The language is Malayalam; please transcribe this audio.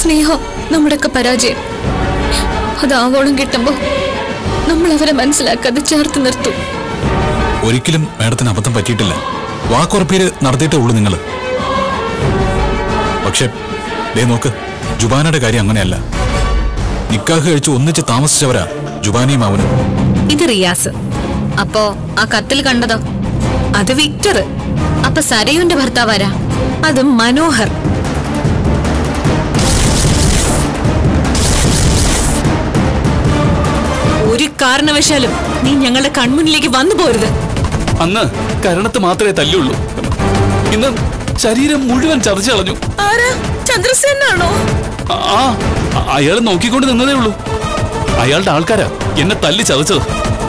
സ്നേഹം നമ്മുടെയൊക്കെ പരാജയം അത് ആവോളം കിട്ടുമ്പോ നമ്മൾ അവരെ മനസ്സിലാക്കാതെ ചേർത്ത് നിർത്തും ഒരിക്കലും മാഡത്തിന് അബദ്ധം പറ്റിയിട്ടില്ല വാക്കുറപ്പീര് നടത്തിയിട്ടേ ഉള്ളൂ നിങ്ങൾ പക്ഷെ ദേ നോക്ക് ജുബാനയുടെ കാര്യം അങ്ങനെയല്ല നിക്കാഹ് കഴിച്ച് ഒന്നിച്ച് താമസിച്ചവരാ ജുബാനിയും അവനും ഇത് റിയാസ് അപ്പോ ആ കത്തിൽ കണ്ടതോ അത് വിക്ടർ അപ്പൊ സരയുന്റെ ഭർത്താവാരാ അത് മനോഹർ ഒരു കാരണവശാലും നീ ഞങ്ങളുടെ കൺമുന്നിലേക്ക് വന്നു പോരുത് അന്ന് കരണത്ത് മാത്രമേ തല്ലുള്ളൂ ഇന്ന് ശരീരം മുഴുവൻ ചതച്ചു കളഞ്ഞു ആരാ ചന്ദ്രസേനാണോ ആ അയാൾ നോക്കിക്കൊണ്ട് നിന്നതേ ഉള്ളൂ അയാളുടെ ആൾക്കാരാ എന്നെ തല്ലി ചതച്ചത്